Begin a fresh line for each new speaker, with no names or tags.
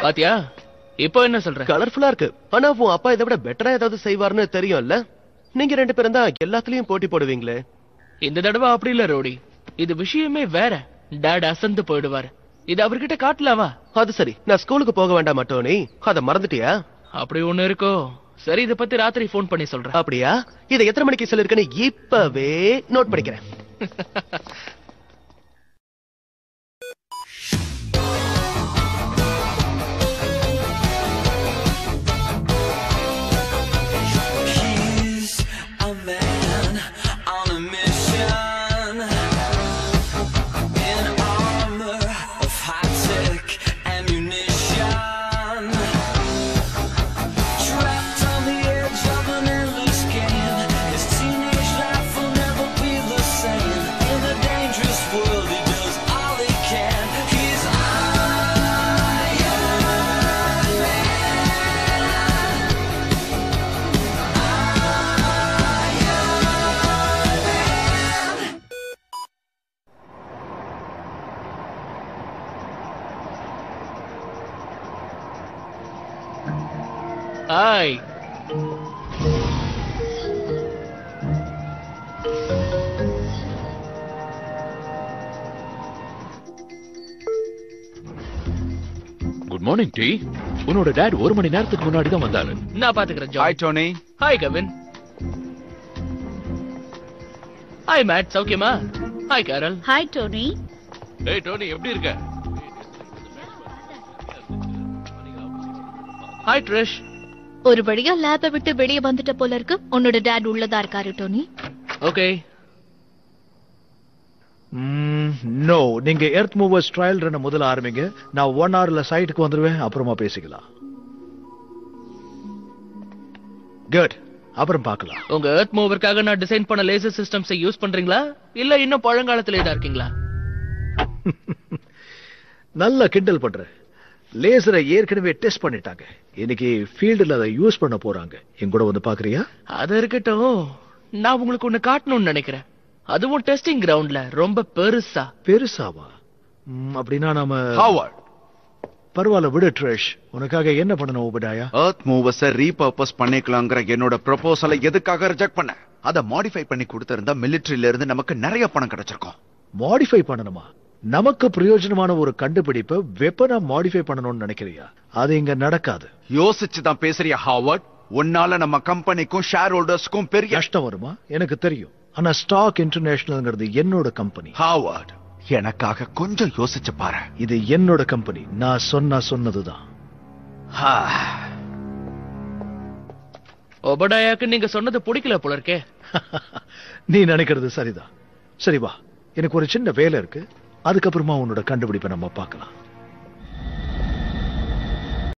பாத்தியா இப்போ என்ன சொல்ற
கலர்ஃபுல்லா இருக்கு ஆனா உன் அப்பா இதை விட பெட்டரா ஏதாவது செய்வார்னு தெரியும்ல நீங்க ரெண்டு பேரும் தான் எல்லாத்துலயும் போட்டி போடுவீங்களே
இந்த தடவை அப்படி இல்ல ரோடி இது விஷயமே வேற டாட் அசந்து போயிடுவாரு இது அவர்கிட்ட காட்டலாவா
அது சரி நான் ஸ்கூலுக்கு போக வேண்டாம் மட்டும் நீ அத மறந்துட்டியா
அப்படி ஒண்ணு இருக்கோ சரி இத பத்தி ராத்திரி ஃபோன் பண்ணி சொல்றேன்
அப்படியா இதை எத்தனை மணிக்கு சொல்லிருக்கேன்னு இப்பவே நோட் பண்ணிக்கிறேன்
He's a man on a mission in armor of high-tech ammunition. Trapped on the edge of an endless game, his teenage life will never be the same. In a dangerous world, he does all he can. He's Iron
hi
good morning டி உன்னோட dad ஒரு மணி நேரத்துக்கு முன்னாடி தான் வந்தாரு
நான் பாத்துக்கிறேன் Joy
hi Tony
hi Kavin hi Matt சௌக்கியமா ஹாய் கேரல்
ஹாய் டோனி
டேய் டோனி எப்படி இருக்க
ஹாய் ட்ரிஷ்
ஒரு வழியா லேப விட்டு வெளியே வந்துட்ட போல இருக்கு உன்னோட டேட் உள்ளதா இருக்காரு டோனி
ஓகே
நோ நீங்க எர்த் மூவர்ஸ் ட்ரையல் ரன் முதல்ல ஆரம்பிங்க நான் ஒன் ஹவர்ல சைட்டுக்கு வந்துருவேன் அப்புறமா பேசிக்கலாம் குட் அப்புறம் பார்க்கலாம்
உங்க எர்த் மூவருக்காக நான் டிசைன் பண்ண லேசர் சிஸ்டம்ஸை யூஸ் பண்றீங்களா இல்ல இன்னும் பழங்காலத்திலே தான் இருக்கீங்களா
நல்ல கிண்டல் பண்ற லேசரை ஏற்கனவே டெஸ்ட் பண்ணிட்டாங்க இன்னைக்கு ஃபீல்டுல அதை யூஸ் பண்ண போறாங்க என் கூட வந்து பாக்குறியா
அது இருக்கட்டும் நான் உங்களுக்கு ஒண்ணு காட்டணும்னு நினைக்கிறேன் அதுவும் டெஸ்டிங் கிரவுண்ட்ல ரொம்ப பெருசா
பெருசாவா ம், அப்படின்னா நாம
ஹாவர்ட்
பரவாயில்ல விடு ட்ரேஷ் உனக்காக என்ன பண்ணணும் உபடாயா
எர்த் மூவர்ஸ ரீபர்பஸ் பண்ணிக்கலாங்கிற என்னோட ப்ரொபோசலை எதுக்காக ரிஜெக்ட் பண்ண அதை மாடிஃபை பண்ணி கொடுத்திருந்தா மிலிட்டரியில இருந்து நமக்கு நிறைய பணம் கிடைச்சிருக்கும்
மாடிஃபை பண்ணணுமா நமக்கு பிரயோஜனமான ஒரு கண்டுபிடிப்பை வெப்பனா மாடிஃபை பண்ணணும்னு நினைக்கிறியா அது இங்க நடக்காது
யோசிச்சு தான் பேசுறியா ஹாவர்ட் உன்னால நம்ம கம்பெனிக்கும் ஷேர் ஹோல்டர்ஸ்க்கும் பெரிய
நஷ்டம் வருமா எனக்கு தெரியும் ஆனா ஸ்டாக் இன்டர்நேஷனல்ங்கிறது என்னோட கம்பெனி
ஹாவர்ட் எனக்காக கொஞ்சம் யோசிச்சு பாரு
இது என்னோட கம்பெனி நான் சொன்னா சொன்னதுதான்
ஹா.
ஒபடாயாக்கு நீங்க சொன்னது பிடிக்கல போல இருக்கே
நீ நினைக்கிறது சரிதான் சரி வா எனக்கு ஒரு சின்ன வேலை இருக்கு அதுக்கப்புறமா உன்னோட கண்டுபிடிப்பை நம்ம பார்க்கலாம்